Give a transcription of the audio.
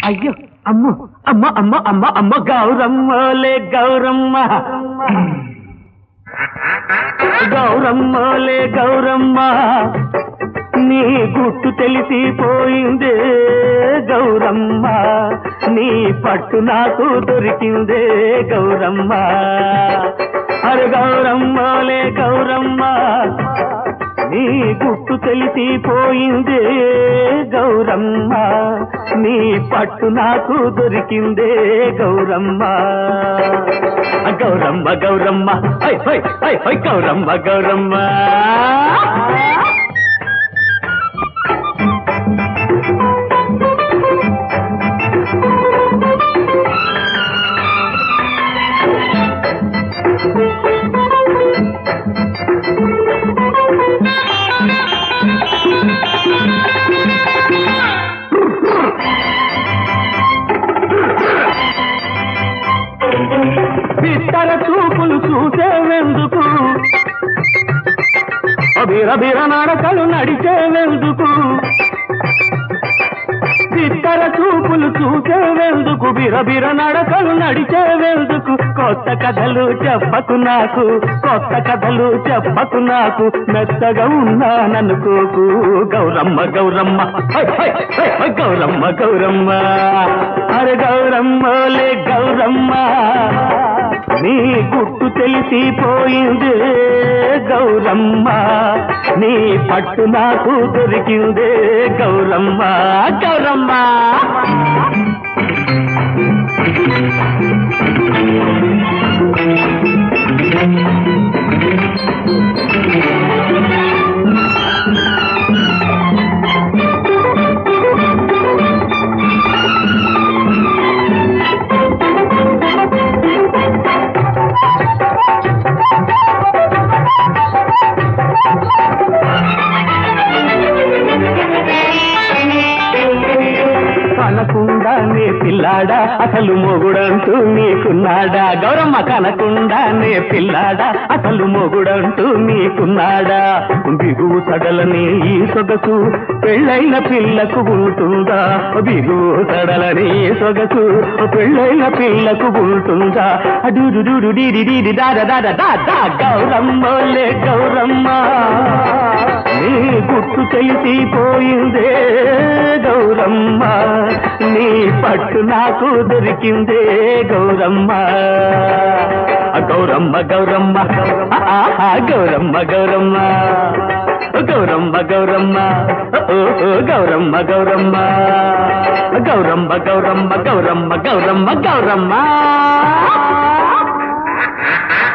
అయ్యో అమ్మ అమ్మ అమ్మ అమ్మ అమ్మ గౌరమ్మలే గౌరమ్మ గౌరమ్మలే గౌరమ్మ నీ గుట్టు తెలిసిపోయిందే గౌరమ్మ నీ పట్టు నాకు దొరికిందే గౌరమ్మ అరే గౌరమ్మలే గౌరమ్మ నీ గుట్టు తెలిసిపోయిందే గౌరమ్మ నీ పట్టు నాకు దొరికిందే గౌరమ్మ గౌరమ్మ గౌరమ్మ హై హై హై హై గౌరమ్మ గౌరమ్మ బిత్తర చూపులు చూసేవెందుకు బిరబిర నడకలు నడిచేవెందుకు బిత్తర చూపులు చూసేవెందుకు బిరబిర నడకలు నడిచేవెందుకు కొత్త కథలు చెప్పకు నాకు కొత్త కథలు చెప్పకు నాకు మెత్తగా ఉన్నాననుకోకు గౌరమ్మ గౌరమ్మ హై, హై, హై, హై, గౌరమ్మ గౌరమ్మ అరే గౌరమ్మలే గౌరమ్మ నీ గుట్టు తెలిసిపోయిందే గౌరమ్మ నీ పట్టు నాకు దొరికిందే గౌరమ్మ గౌరమ్మ కనకుండానే పిల్లాడా అసలు మొగుడంటూ నీకున్నాడా గౌరమ్మ కనకుండానే పిల్లాడా అసలు మొగుడంటూ నీకున్నాడా బిగువు సడలని ఈ సొగసు పెళ్ళైన పిల్లకు ఉంటుందా బిగువు సడలని ఈ సొగసు పెళ్ళైన పిల్లకు ఉంటుందా అడుడు డీడి దాద దాద దాదా గౌరమ్మలే గౌరమ్మ నీ గుట్టు తెలిసిపోయిందే గౌరమ్మ నీ పట్టు నాకు దొరికిందే గౌరమ్మ ఆ గౌరమ్మ గౌరమ్మ ఆహా గౌరమ్మ గౌరమ్మ గౌరమ్మ గౌరమ్మ ఓ, ఓ, గౌరమ్మ గౌరమ్మ గౌరమ్మ గౌరమ్మ గౌరమ్మ గౌరమ్మ గౌరమ్మ